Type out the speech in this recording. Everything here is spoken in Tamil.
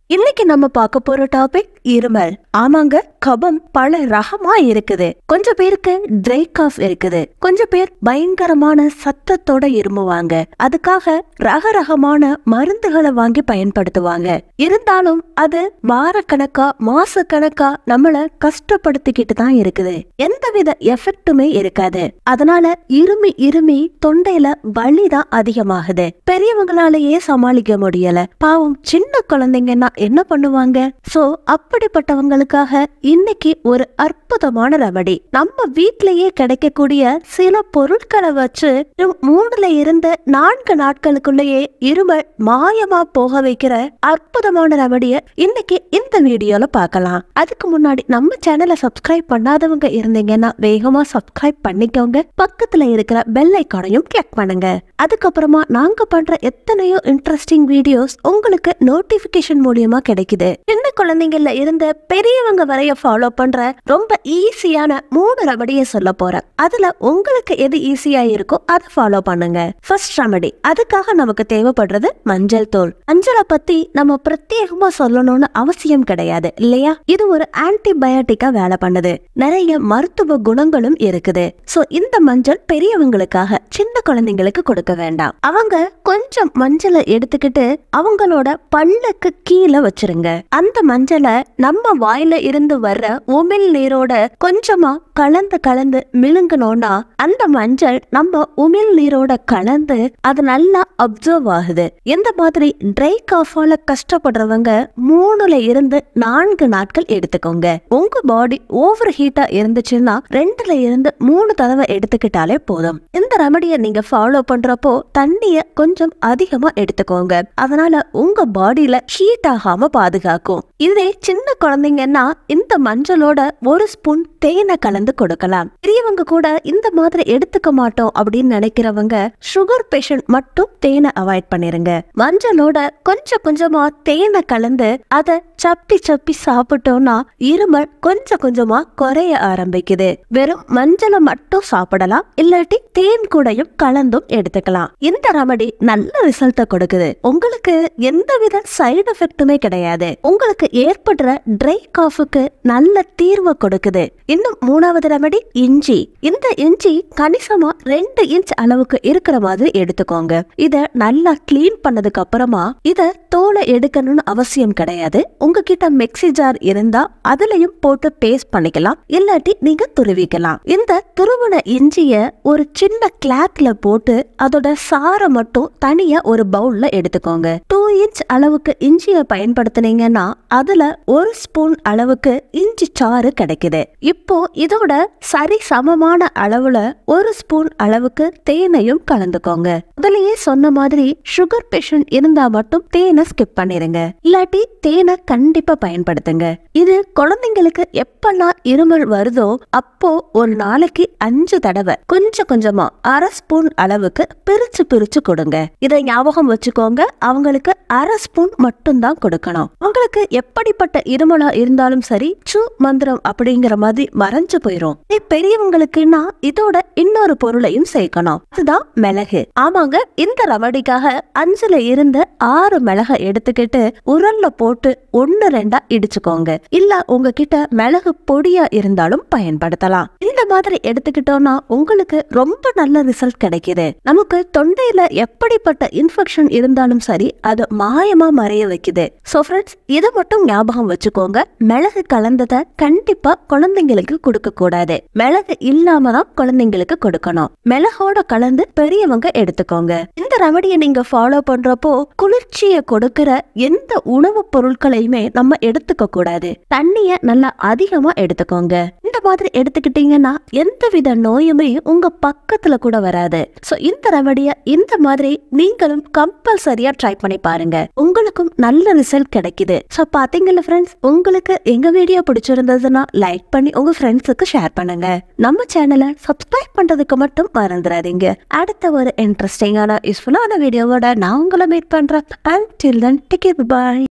இன்னைக்கு நம்ம பார்க்க போற டாபிக் இருமல் ஆமாங்க கபம் பல ரகமா இருக்குது கொஞ்சம் பேருக்கு ட்ரை காஃப் இருக்குது கொஞ்சம் பேர் பயங்கரமான சத்தத்தோட இருமுவாங்க அதுக்காக ரக ரகமான மருந்துகளை வாங்கி பயன்படுத்துவாங்க இருந்தாலும் அது வாரக்கணக்கா மாச கணக்கா நம்மள கஷ்டப்படுத்திக்கிட்டு தான் இருக்குது எந்தவித எஃபெக்ட்டுமே இருக்காது அதனால இருமி இருமி தொண்டையில வலி தான் அதிகமாகுது பெரியவங்களாலேயே சமாளிக்க முடியல பாவம் சின்ன குழந்தைங்கன்னா என்ன பண்ணுவாங்க சோ அப்படிப்பட்டவங்களுக்காக இன்னைக்கு ஒரு அற்புதமான ரெமடி நம்ம வீட்லயே கிடைக்கக்கூடிய சில பொருட்களை வச்சு வெறும் மூணுல இருந்து நான்கு நாட்களுக்குள்ளேயே இருமல் மாயமா போக வைக்கிற அற்புதமான ரெமடிய இன்னைக்கு இந்த வீடியோல பார்க்கலாம் அதுக்கு முன்னாடி நம்ம சேனலை சப்ஸ்கிரைப் பண்ணாதவங்க இருந்தீங்கன்னா வேகமா சப்ஸ்கிரைப் பண்ணிக்கோங்க பக்கத்துல இருக்கிற பெல் ஐக்கானையும் கிளிக் பண்ணுங்க அதுக்கப்புறமா நாங்க பண்ற எத்தனையோ இன்ட்ரெஸ்டிங் வீடியோஸ் உங்களுக்கு நோட்டிபிகேஷன் மூலியமா கிடைக்குது சின்ன குழந்தைங்கள்ல இருந்து பெரியவங்க வரைய ஃபாலோ பண்ற ரொம்ப ஈஸியான மூணு ரெமடிய சொல்ல போறேன் அதுல உங்களுக்கு எது ஈஸியா இருக்கோ அதை ஃபாலோ பண்ணுங்க ஃபர்ஸ்ட் ரெமடி அதுக்காக நமக்கு தேவைப்படுறது மஞ்சள் தூள் மஞ்சளை பத்தி நம்ம பிரத்யேகமா சொல்லணும்னு அவசியம் கிடையாது இல்லையா இது ஒரு ஆன்டிபயோட்டிக்கா வேலை பண்ணுது நிறைய மருத்துவ குணங்களும் இருக்குது சோ இந்த மஞ்சள் பெரியவங்களுக்காக சின்ன குழந்தைங்களுக்கு கொடுக்க வேண்டாம் அவங்க கொஞ்சம் மஞ்சளை எடுத்துக்கிட்டு அவங்களோட பல்லுக்கு கீழே வச்சிருங்க அந்த மஞ்சளை நம்ம வாயில இருந்து வர்ற உமிழ் நீரோட கொஞ்சமா கலந்து கலந்து மிழுங்கணும்னா அந்த மஞ்சள் நம்ம உமிழ் நீரோட கலந்து அது நல்லா அப்சர்வ் ஆகுது இந்த மாதிரி ட்ரை காஃபால கஷ்டப்படுறவங்க மூணுல இருந்து நான்கு நாட்கள் எடுத்துக்கோங்க உங்க பாடி ஓவர் ஹீட்டா இருந்துச்சுன்னா ரெண்டுல இருந்து மூணு தடவை எடுத்துக்கிட்டாலே போதும் இந்த ரெமடியை நீங்க ஃபாலோ பண்றப்போ தண்ணிய கொஞ்சம் அதிகமா எடுத்துக்கோங்க அதனால உங்க பாடியில ஹீட் ஆகாம பாதுகாக்கும் இதே சின்ன குழந்தைங்கன்னா இந்த மஞ்சளோட ஒரு ஸ்பூன் தேனை கலந்து கொடுக்கலாம் பெரியவங்க கூட இந்த மாதிரி எடுத்துக்க மாட்டோம் அப்படின்னு நினைக்கிறவங்க சுகர் பேஷண்ட் மட்டும் தேனை அவாய்ட் பண்ணிருங்க மஞ்சளோட கொஞ்சம் கொஞ்சமா தேனை கலந்து அதை சப்பி சப்பி சாப்பிட்டோம்னா இருமல் கொஞ்சம் கொஞ்சமா குறைய ஆரம்பிக்குது வெறும் மஞ்சளை மட்டும் சாப்பிடலாம் இல்லாட்டி தேன் கூடயும் கலந்தும் எடுத்துக்கலாம் இந்த ரெமடி நல்ல ரிசல்ட்ட கொடுக்குது உங்களுக்கு எந்தவித சைடு எஃபெக்ட்டுமே கிடையாது உங்களுக்கு ஏற்படுற ட்ரை காஃபுக்கு நல்ல தீர்வை கொடுக்குது இன்னும் மூணாவது ரெமடி இஞ்சி இந்த இஞ்சி கணிசமா ரெண்டு இன்ச் அளவுக்கு இருக்கிற மாதிரி எடுத்துக்கோங்க இத நல்லா கிளீன் பண்ணதுக்கு அப்புறமா இத தோலை எடுக்கணும்னு அவசியம் கிடையாது உங்ககிட்ட மிக்ஸி ஜார் இருந்தா அதுலயும் போட்டு பேஸ்ட் பண்ணிக்கலாம் இல்லாட்டி நீங்க துருவிக்கலாம் இந்த துருவன இஞ்சிய ஒரு சின்ன கிளாக்ல போட்டு அதோட சாரை மட்டும் தனியா ஒரு பவுல்ல எடுத்துக்கோங்க டூ இன்ச் அளவுக்கு இஞ்சிய பயன்படுத்துனீங்கன்னா அதுல ஒரு ஸ்பூன் அளவுக்கு இஞ்சி சாறு கிடைக்குது இப்போ இதோட சரி சமமான அளவுல ஒரு ஸ்பூன் அளவுக்கு தேனையும் கலந்துக்கோங்க முதலையே சொன்ன மாதிரி சுகர் பேஷண்ட் இருந்தா மட்டும் தேனை ஸ்கிப் பண்ணிருங்க இல்லாட்டி தேனை கண்டிப்பா பயன்படுத்துங்க இது குழந்தைங்களுக்கு எப்பெல்லாம் இருமல் வருதோ அப்போ ஒரு நாளைக்கு அஞ்சு தடவை கொஞ்சம் கொஞ்சமா அரை ஸ்பூன் அளவுக்கு பிரிச்சு பிரிச்சு கொடுங்க இதை ஞாபகம் வச்சுக்கோங்க அவங்களுக்கு அரை ஸ்பூன் மட்டும்தான் கொடுக்கணும் உங்களுக்கு எப்படிப்பட்ட இருமலா இருந்தாலும் சரி சு மந்திரம் அப்படிங்கிற மாதிரி மறைஞ்சு போயிரும் இதே பெரியவங்களுக்குன்னா இதோட இன்னொரு பொருளையும் சேர்க்கணும் அதுதான் மிளகு ஆமாங்க இந்த ரெமடிக்காக அஞ்சுல இருந்து ஆறு மிளகை எடுத்துக்கிட்டு உரல்ல போட்டு ஒன்னு ரெண்டா இடிச்சுக்கோங்க இல்ல உங்ககிட்ட மிளகு பொடியா இருந்தாலும் பயன்படுத்தலாம் இந்த மாதிரி எடுத்துக்கிட்டோம்னா உங்களுக்கு ரொம்ப நல்ல ரிசல்ட் கிடைக்குது நமக்கு தொண்டையில எப்படிப்பட்ட இன்ஃபெக்ஷன் இருந்தாலும் சரி அது மாயமா மறைய வைக்குது சோ ஃப்ரெண்ட்ஸ் இதை மட்டும் ஞாபகம் வச்சுக்கோங்க மிளகு கலந்ததை கண்டிப்பா குழந்தைங்களுக்கு கொடுக்க கூடாது மிளகு இல்லாம தான் குழந்தைங்களுக்கு கொடுக்கணும் மிளகோட கலந்து பெரியவங்க எடுத்துக்கோங்க இந்த ரெமடியை நீங்க ஃபாலோ பண்றப்போ குளிர்ச்சியை கொடுக்கிற எந்த உணவுப் பொருட்களையுமே நம்ம எடுத்துக்க கூடாது தண்ணிய நல்லா அதிகமா எடுத்துக்கோங்க இந்த மாதிரி எடுத்துக்கிட்டீங்கன்னா எந்தவித நோயுமே உங்க பக்கத்துல கூட வராது சோ இந்த ரெமடிய இந்த மாதிரி நீங்களும் கம்பல்சரியா ட்ரை பண்ணி பாருங்க உங்களுக்கும் நல்ல ரிசல்ட் கிடைக்குது சோ பாத்தீங்கல்ல ஃப்ரெண்ட்ஸ் உங்களுக்கு எங்க வீடியோ பிடிச்சிருந்ததுன்னா லைக் பண்ணி உங்க ஃப்ரெண்ட்ஸுக்கு ஷேர் பண்ணுங்க நம்ம சேனலை சப்ஸ்கிரைப் பண்றதுக்கு மட்டும் மறந்துடாதீங்க அடுத்த ஒரு இன்ட்ரெஸ்டிங்கான யூஸ்ஃபுல்லான வீடியோவோட நான் உங்களை மீட் பண்றேன் and till than ticket bye